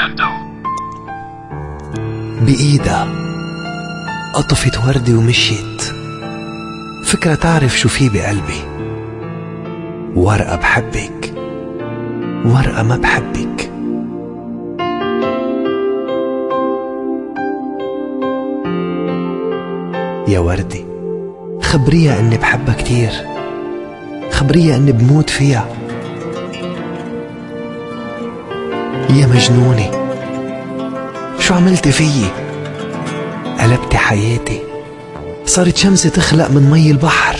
بإيدها قطفت وردة ومشيت فكرة تعرف شو في بقلبي ورقة بحبك ورقة ما بحبك يا وردي خبريها اني بحبها كتير خبريها اني بموت فيها يا مجنونة شو عملتي فيي قلبتي حياتي صارت شمسي تخلق من مي البحر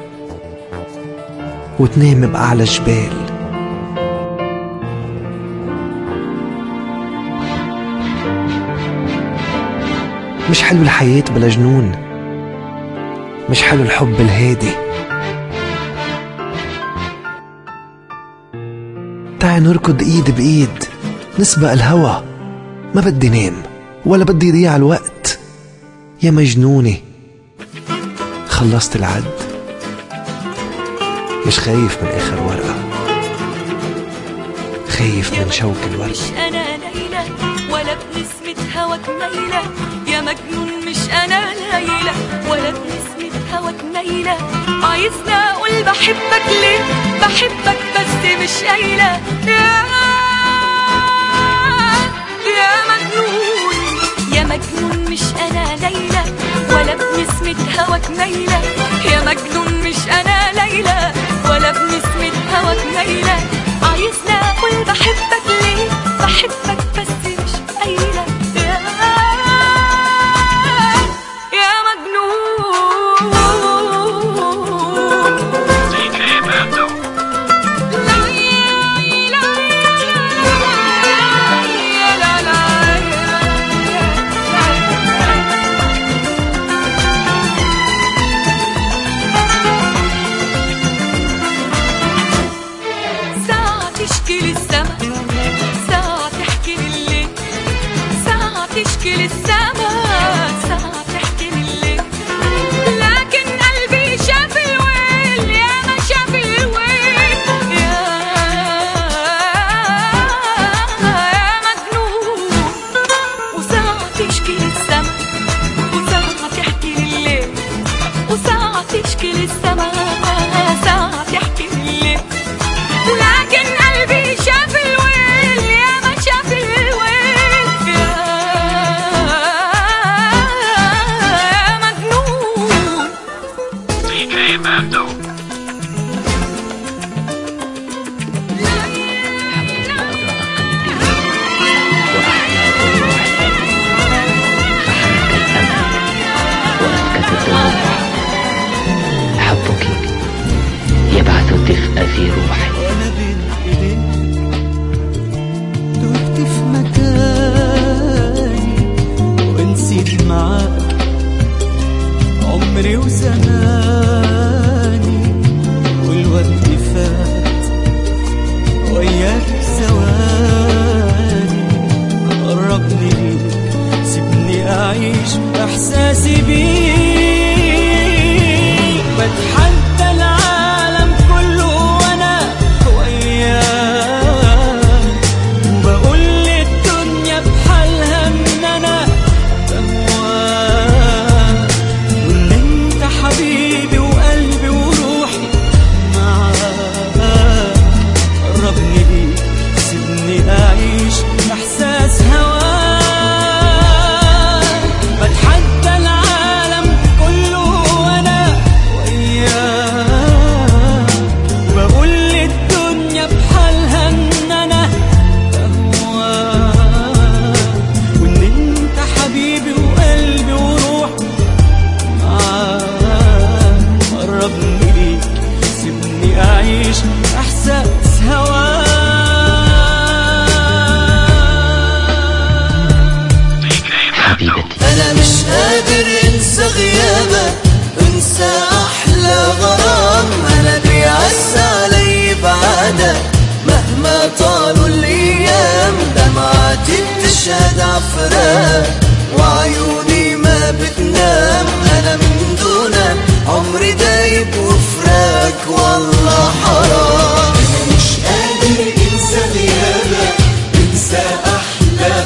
وتنام بأعلى جبال مش حلو الحياة بلا جنون مش حلو الحب الهادي تعي نركض ايد بايد نسبق الهوى ما بدي نام ولا بدي يضيع الوقت يا مجنونة خلصت العد مش خايف من آخر ورقة خايف من شوك الورد مش انا ليلى ولا بنسمة هواك ميلة يا مجنون مش انا ليلى ولا بنسمة هواك ميلة عايزني اقول بحبك ليه بحبك بس مش قايلة يا يا مجنون يا مجنون مش انا ليلى ولا بنسمة هواك ميلة يا مجنون مش انا ليلى ولا بنسمة هواك ميلة عايزني اقول بحبك ليه بحبك بس مش قايلة يا يا مجنون ساعة تشكي للسما ساعة تحكي لليل ساعة تشكي للسما ساعة تحكي لليل لكن قلبي شاف الويل يا ما شاف الويل يا يا مجنون وساعة تشكي للسما وساعة تحكي لليل وساعة تشكي للسما ساعة تحكي لليل لكن قلبي شاف الويل يا ما شاف الويل يا يا مجنون وأحيا روحي فحرك الأمل وأسكت الدموع حبك يبعث الدفء في روحي وانا بين ايديك دقت في مكاني ونسيت معاك عمري وزماني والوقت فات وياك ثواني قربني ليك سيبني اعيش احساسي بيك بتحدى العالم كله وانا وياك وبقول للدنيا بحالها ان انا بهواك وان انت حبيبي وقلبي وروحي معاك قربني ليك سيبني اعيش احساس هواك بتحدى العالم كله وانا وياك وبقول للدنيا بحالها ان انا بهواك وان انت حبيبي وقلبي وروحي معاك قربني ليك سيبني اعيش احساس هواك حبيبتي انا مش قادر انسى غيابك انسى احلى غرام انا بيعز علي بعدك مهما طالوا الايام دمعاتي بتشهد عفراك وعيوني ما بتنام انا من دونك عمري دايب وفراك والله حرام انا مش قادر انسى غيابك انسى احلى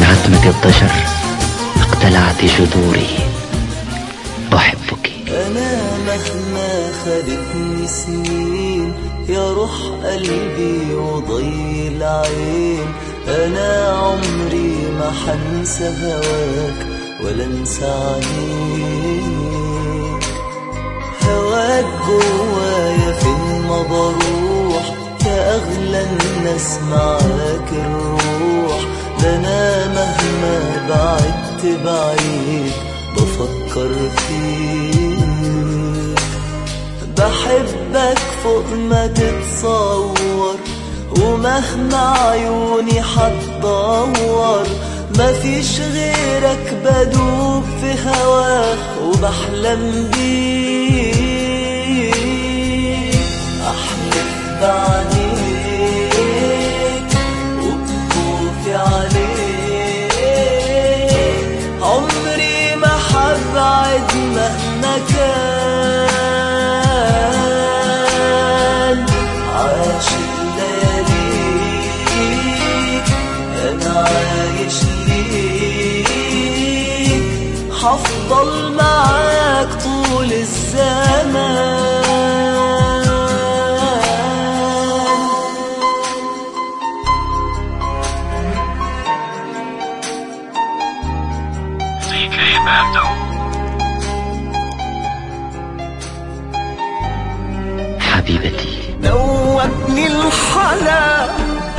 عتمة الضجر اقتلعت جذوري أحبك أنا مهما خدتني سنين يا روح قلبي وضي العين أنا عمري ما حنسى هواك ولا انسى عينيك هواك جوايا فين ما بروح يا أغلى الناس معاك الروح ده أنا مهما بعدت بعيد بفكر فيك بحبك فوق ما تتصور ومهما عيوني حتدور مفيش غيرك بدوب في هواك وبحلم بيك احلف بعينيك وبخوفي عليك عمري ما حبعد مهما كان عاشق لياليك انا عايش ليك حفضل معاك طول الزمان حبيبتي دوبني الحلا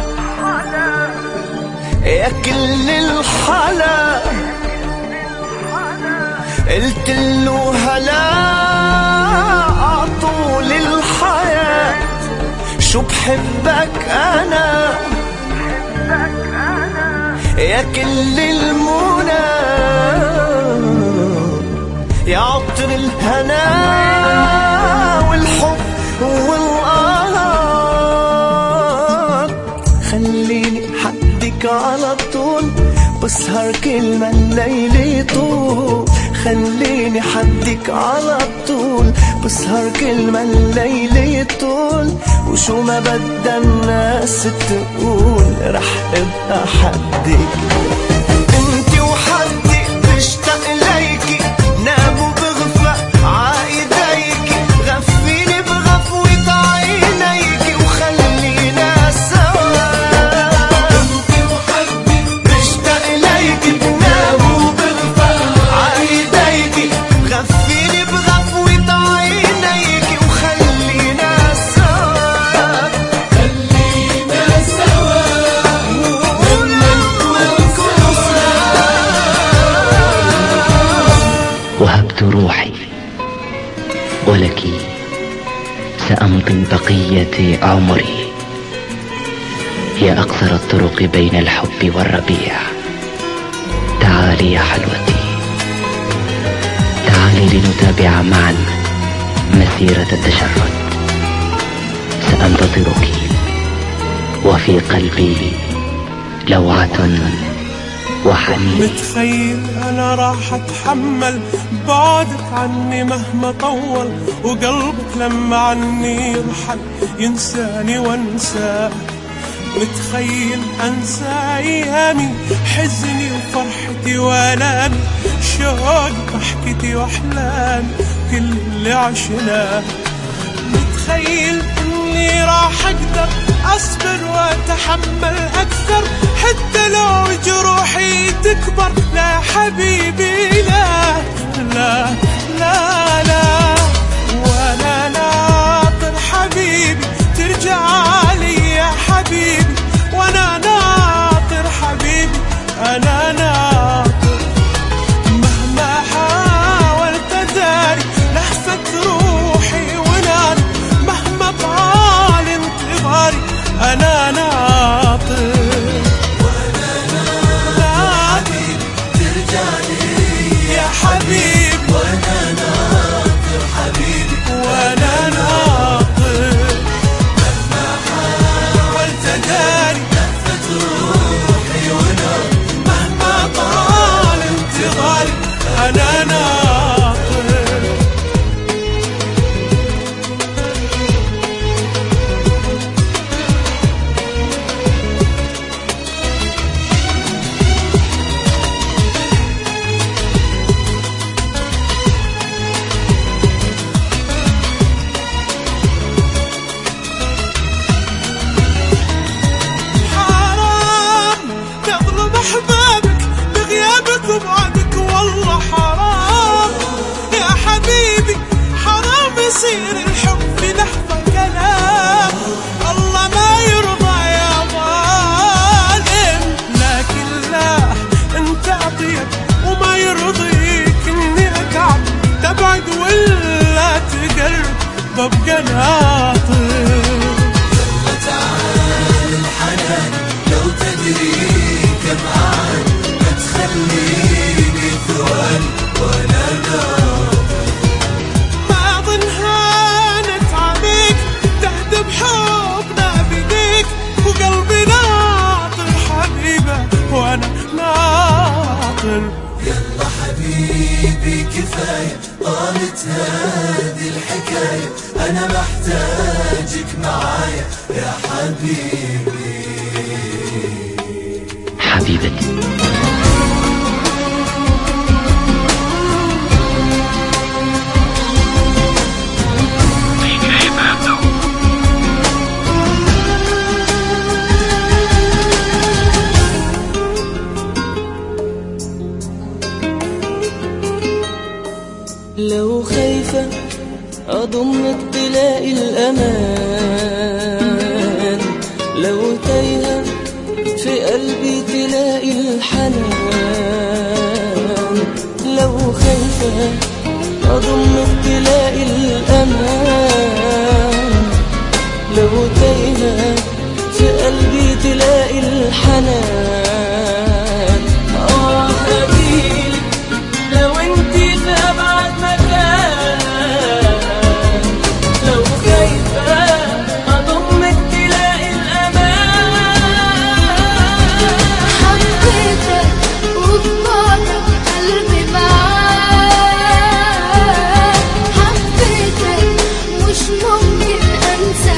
يا كل الحلا قلت له هلا عطول الحياة شو بحبك أنا يا كل المنى يا عطر الهنا والحب والقرار خليني حدك على طول بسهر كل ما الليل يطول خليني حدك على طول بسهر كل ما الليل يطول وشو ما بدها الناس تقول رح ابقى حدك انت وحدي بشتاق ليكي نام وبغفى عايديكي غفيني بغفوة عينيكي وخلينا سوا انت وحدي بشتاق ليكي نام وبغفى عايديكي غفيني بغفوة عينيكي وخلينا سوا خلينا سوا وهبت روحي ولك سأمضي بقية عمري يا أقصر الطرق بين الحب والربيع تعالي يا حلوتي تعالي لنتابع معا مسيرة التشرد سأنتظرك وفي قلبي لوعة وحنين متخيل انا راح اتحمل بعدك عني مهما طول وقلبك لما عني يرحل ينساني وانساك متخيل انسى ايامي حزني وفرحتي والامي شوقي ضحكتي واحلامي كل اللي عشناه متخيل اني راح اقدر اصبر واتحمل اكثر حتى لو جروحي تكبر لا حبيبي لا لا لا لا ولا ناطر حبيبي ترجع لي يا حبيبي وانا ناطر حبيبي انا ناطر مهما حاولت اداري لهفة روحي ونار مهما طال انتظاري انا ناطر ناطر يا حبيبي وانا ناطر حبيبي وانا ناطر مهما حاولت اداري لهفة روحي ونار مهما طال انتظاري انا ناطر ببقى ناطر ما أظن هانت عليك تهدى بحبنا بديك وقلبي ناطر حبيبة وأنا ناطر حبيبتي لو خايفة أضمك تلاقي الأمان لو تايهة في قلبي تلاقي الحنان لو خايفة أضمك تلاقي الأمان لو تايهة في قلبي تلاقي الحنان آه هجيلك لو انتي في ابعد مكان لو خايفة اضمك تلاقي الامان حبيتك وبعدك قلبي معاك حبيتك مش ممكن انسى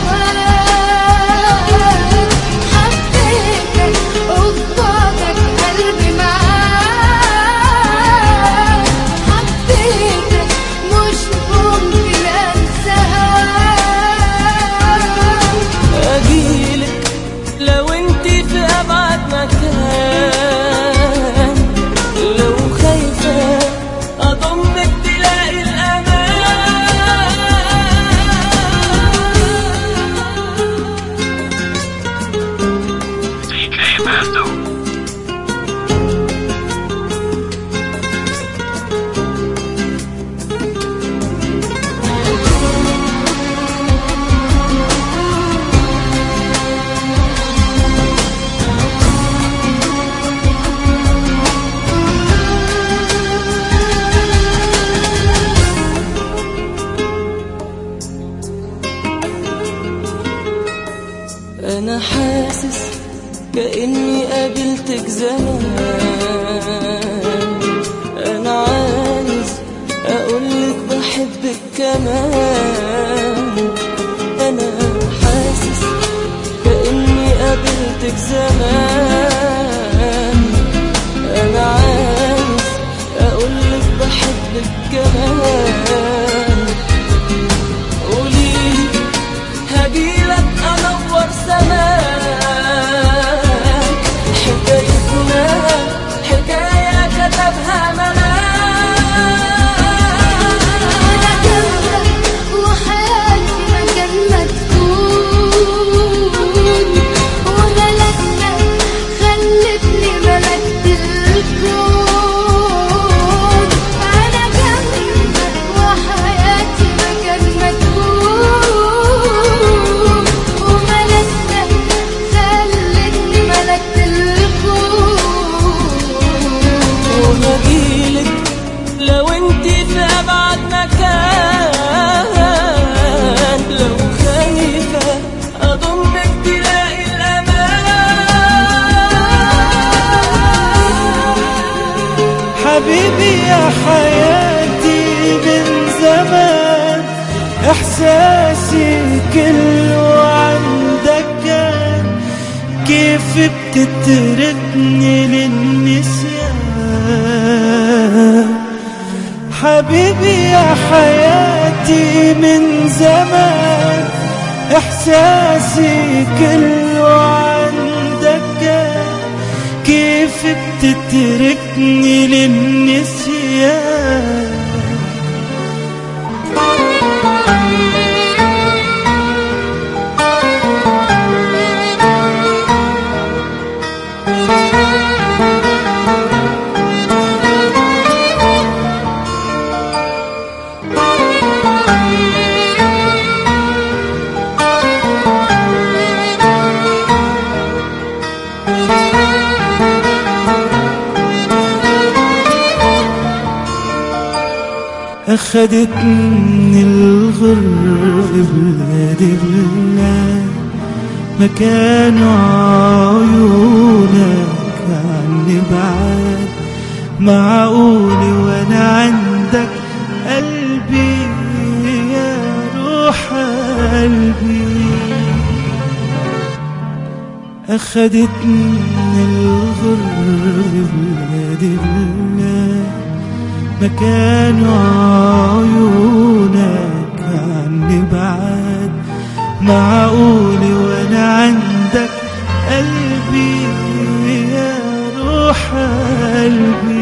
هواك حبيتك وبعدك قلبي معاك حبيتك مش ممكن انسى هواك اجيلك لو انتي في ابعد مكان لو خايفة اضمك تلاقي الامان انا حاسس كاني قابلتك زمان انا عايز اقولك بحبك كمان انا حاسس كاني قابلتك زمان انا عايز اقولك بحبك كمان قولي هجيلك انور سماك حكايتنا حكاية كتبها أنا ملاك جنبك وحياتي مكان ما تكون وملكنا خلتني ملكت الكون أنا جنبك وحياتي مكان ما تكون وملكنا خلتني ملكت الكون وهجيلك لو انتي في ابعد مكان لو خايفة اضمك تلاقي الامان حبيبي يا حياتي من زمان احساسي كله عندك كان كيف بتتركني للنسيان حبيبي يا حياتي من زمان احساسي كله عندك كان كيف بتتركني للنسيان أخدتني الغرب بلاد بلاد مكان عيونك عني بعاد معقول وانا عندك قلبي يا روح قلبي أخدتني الغرب بلاد بلاد مكان عيونك عني بعاد معقول وانا عندك قلبي يا روح قلبي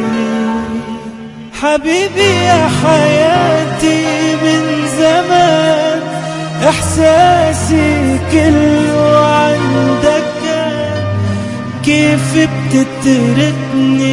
حبيبي يا حياتي من زمان احساسي كله عندك كيف بتتركني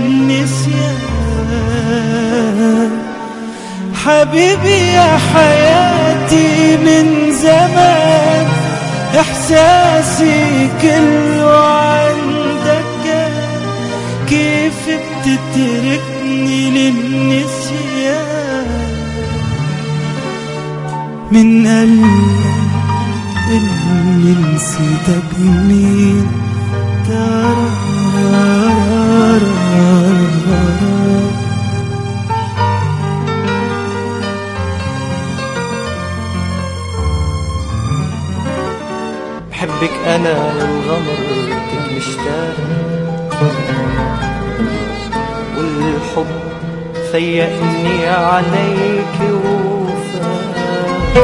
للنسيان حبيبي يا حياتي من زمان احساسي كله عندك كيف بتتركني للنسيان من قلبك اللي نسيتك مين تارارارارارارا. بحبك انا والغمر كنت مشتاق والحب فيقني عليك وفاق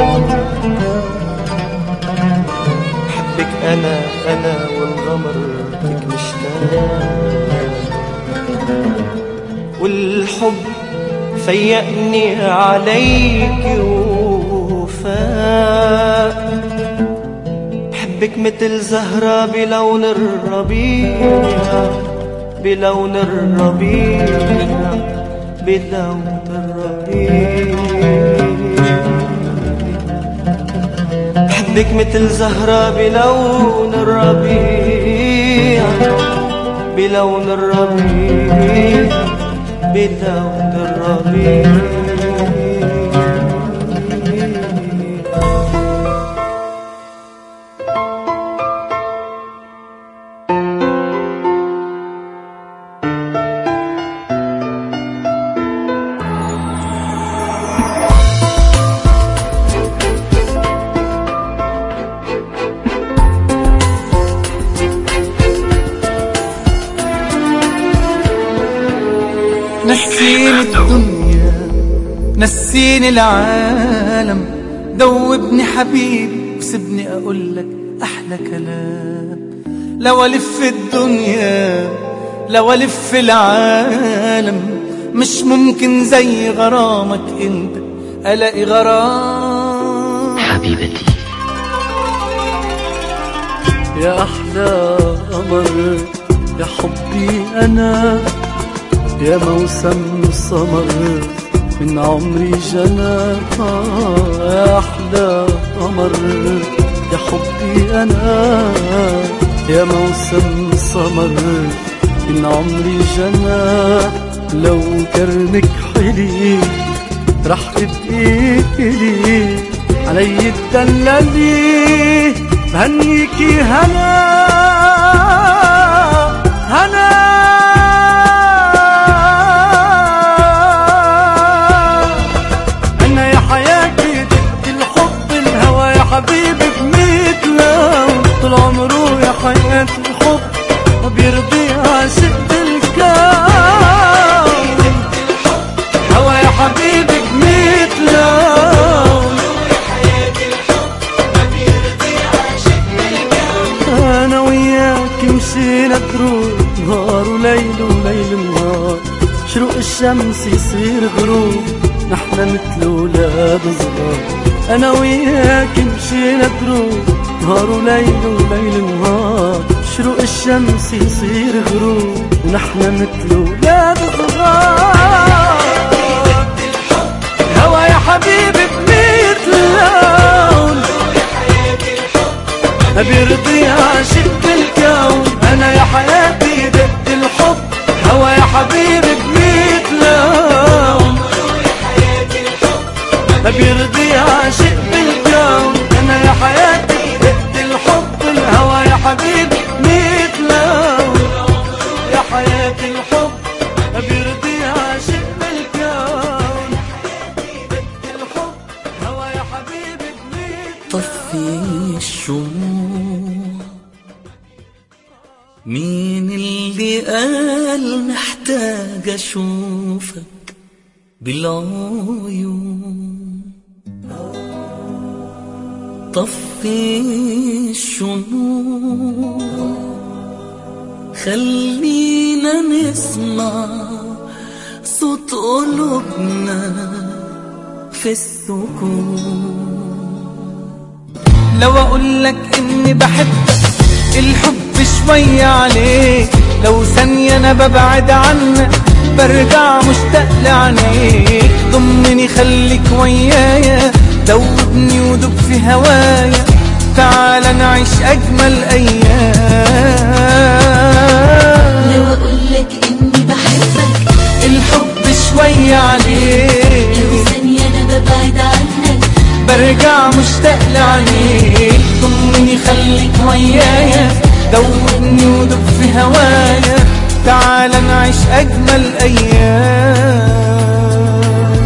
بحبك انا انا والغمر كنت مشتاق والحب فيقني عليك وفاق بحبك مثل زهرة بلون الربيع بلون الربيع بلون الربيع بحبك مثل زهرة بلون الربيع بلون الربيع بلون الربيع نسيني الدنيا نسيني العالم دوبني حبيبي وسيبني اقول لك احلى كلام لو الف الدنيا لو الف العالم مش ممكن زي غرامك انت الاقي غرام حبيبتي يا أحلى قمر يا حبي أنا يا موسم سمر من عمري جنى آه، يا أحلى قمر يا حبي أنا يا موسم سمر من عمري جنى لو كرمك حلي رح تبقي لي علي الدلالي بهنيكي هنا هنا أنا يا حياتي دق الحب الهوى يا حبيبي بميت لون طول عمره يا حياتي الحب ما بيرضي عاشق الكون هوى يا حبيبي بميت لون انا وياك مشينا دروب نهار وليل وليل نهار شروق الشمس يصير غروب نحنا مثل ولاد صغار انا وياك مشينا دروب نهار وليل وليل نهار شروق الشمس يصير غروب ونحنا مثل ولاد صغار هوا يا حبيبي بميت لون ما بيرضي عاشق الكون انا يا حياتي ضد الحب هوا يا حبيبي بميت لون حياة الحب ما بيرضي عاشق بالكون الحب هوا يا حبيبي بميت طفي الشموع مين اللي قال محتاج اشوفك بالعيون طفي الشموع خلينا نسمع صوت قلوبنا في السكون لو اقول لك اني بحبك الحب شوية عليك لو ثانية انا ببعد عنك برجع مشتاق لعينيك ضمني خليك ويايا دوبني ودوب في هوايا تعال نعيش اجمل ايام لو اقولك اني بحبك الحب شوية لو عليك ثانية انا ببعد عنك برجع مشتاق لعينيك ضمني خليك ويايا دوبني ودوب في هوايا تعال نعيش اجمل ايام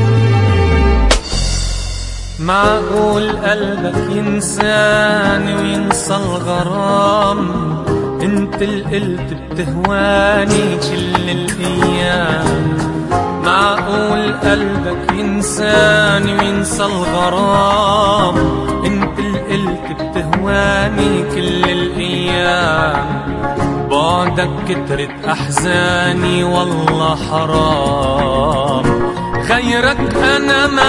معقول قلبك ينساني وينسى الغرام انت اللي قلت بتهواني كل الايام معقول قلبك ينساني وينسى الغرام انت اللي قلت بتهواني كل الايام بعدك كترت احزاني والله حرام غيرك انا ما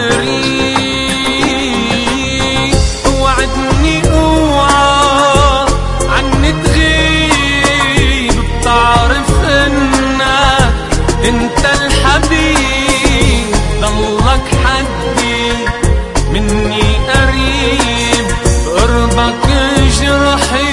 بريء وعدني اوعى عني تغيب بتعرف انك انت الحبيب ضلك حدي مني قريب قربك جرحي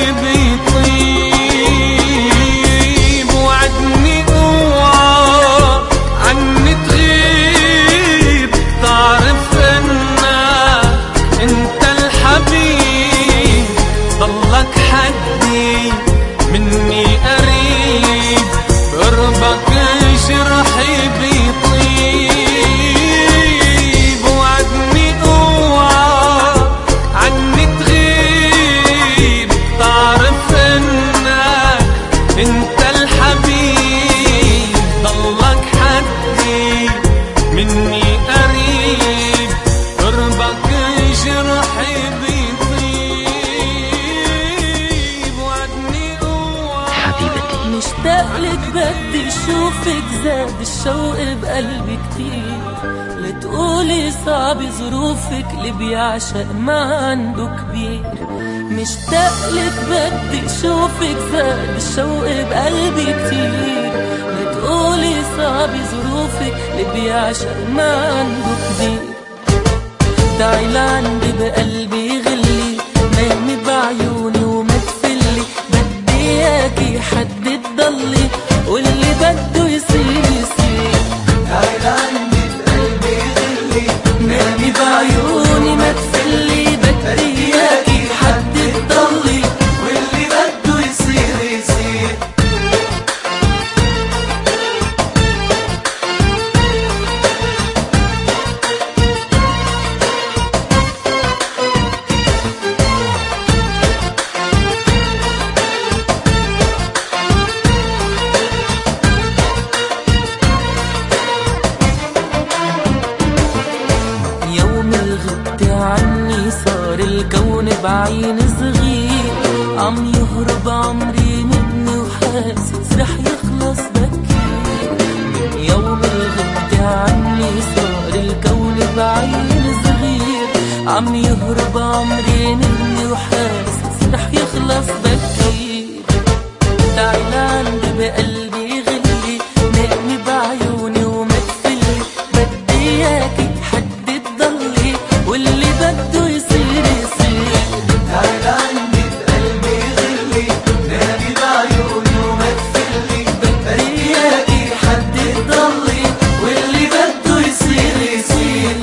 بيطيب وعدني اوعى عني تغيب تعرف انك انت الحبيب ضلك حدي مني قريب قربك جرحي بيطيب وعدني اوعى عني تغيب تعرف انك انت الحبيب ضلك حدي مني قريب قربك جرحي بيطيب وعدني اوعى حبيبتي مشتاق لك بدي اشوفك زاد الشوق بقلبي كتير لتقولي صعب ظروفك اللي بيعشق ما عنده كبير مشتاق لك بدي اشوفك زاد الشوق بقلبي كتير لتقولي صعب ظروفك اللي بيعشق ما عنده كبير تعي لعندي بقلبي غلي نامي بعيوني وما تفلي بدي اياكي حد تضلي واللي بده يصير يصير تعي لعندي بقلبي غلي نامي بعيوني ما تفلي بدي اياكي حد تضلي واللي بده يصير يصير يوم الغبت عني صار الكون بعين صغير عم يهرب عمري مني وحاسس رح يخلص بكير من يوم الغبت عني صار الكون بعين صغير عم يهرب عمري مني وحاسس رح يخلص بكير تعال عندي بقلبي غلي نامي بعيوني وما تفلي بدي اياكي حد تضلي واللي بده يصير يصير تعال عندي بقلبي غلي نامي بعيوني وما تفلي بدي اياكي حد تضلي واللي بده يصير يصير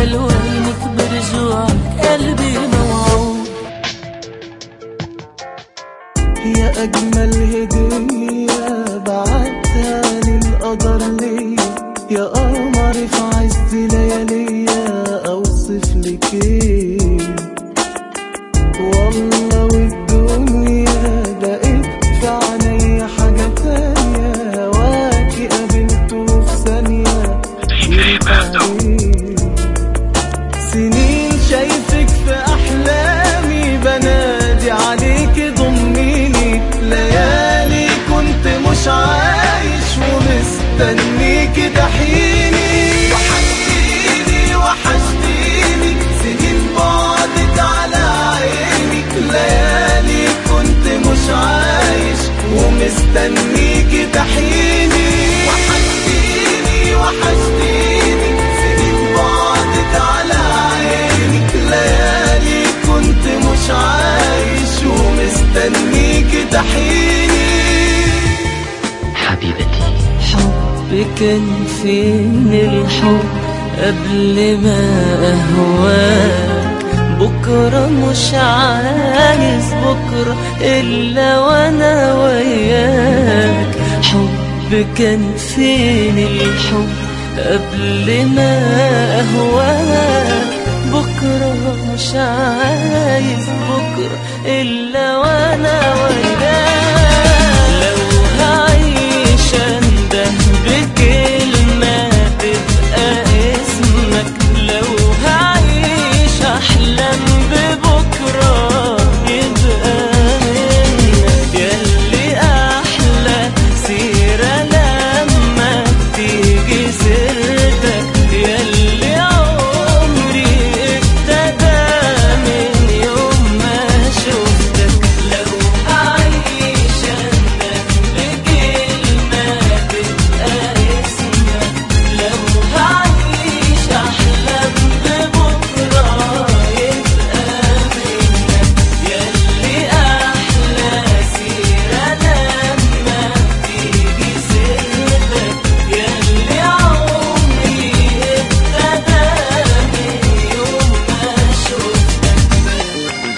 ألوانك برجوعك قلبي موعود يا أجمل هدية بعتها للقدر ليا يا قمر في عز لياليا أوصف لك إيه والله والدنيا بقت في عينيا حاجة تانية هواكي قابلته في ثانية ينفع سنين شايفك في احلامي بنادي عليك ضميني ليالي كنت مش عايش ومستنيك تحيني وحشتيني وحشتيني سنين بعدت على عيني ليالي كنت مش عايش ومستنيك تحيني وحشتيني وحشتيني سنين بعدت على عيني ليالي كنت مش عايش ومستنيك تحيني حبيبتي حب كان فين الحب قبل ما أهواك بكرة مش عايز بكرة إلا وأنا وياك حب كان فين الحب قبل ما أهواك بكرة مش عايز بكرة إلا وأنا وياك لو هعيش أنده بكلمة تبقى اسمك لو هعيش أحلم ببكرة يبقى منك ياللي أحلى سيرة لما تيجي سيرتك ياللي عمري ابتدى من يوم ما شفتك لو هعيش أندم بكلمة تبقى اسمك لو هعيش أحلم ببكرة يبقى منك ياللي أحلى سيرة لما تيجي سيرتك ياللي عمري ابتدى من يوم ما شفتك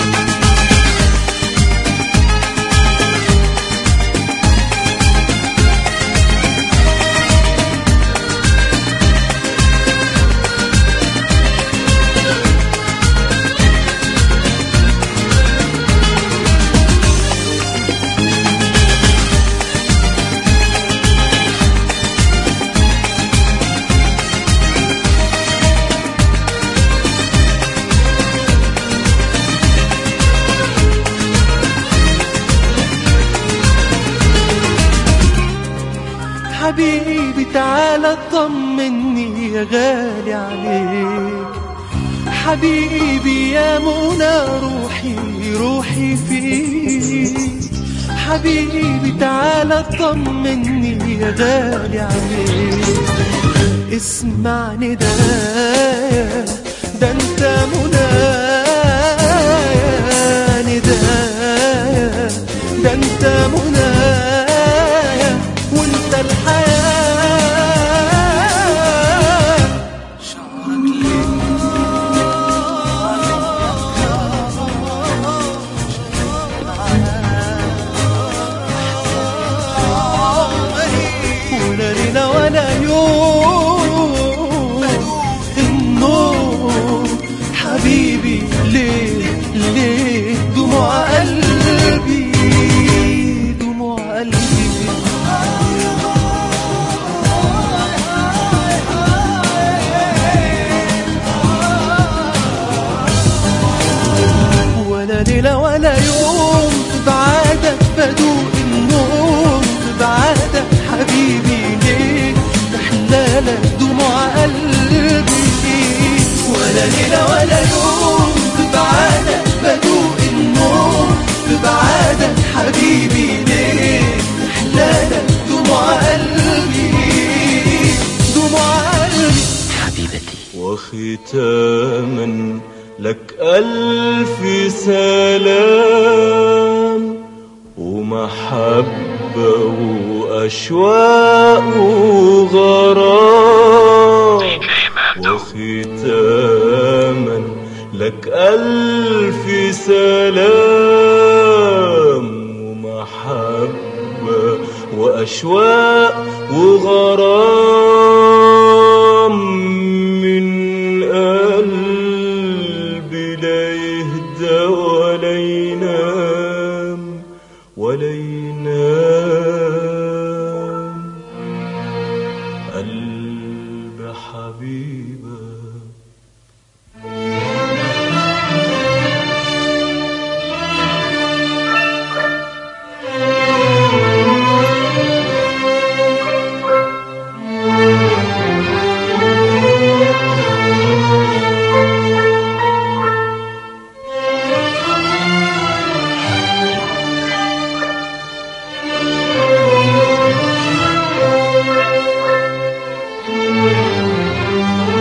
حبيبي تعالى طمني يا غالي عليك حبيبي يا منى روحي روحي فيك حبيبي تعالى طمني يا غالي عليك اسمع ندايا ده انت منايا ندايا ده انت منايا وانت الحياة شعرك ولا ليلة ولا يوم النوم حبيبي ليه ليه دموع قلبي دموع قلبي ولا ليلة ولا يوم بعدك بدوق النوم بعدك حبيبي ليه تحلالك دموع قلبي ولا ليلة ولا يوم بعدك بدوق النوم بعدك حبيبي ليه تحلالك دموع قلبي دموع قلبي حبيبتي وختاما لك ألف سلام ومحبة وأشواق وغرام وختاما ختاما لك ألف سلام ومحبة وأشواق وغرام من قلبي لا يهدى ولا ينام ولا ينام قلب حبيبك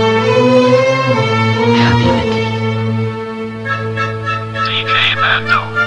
حبيبتي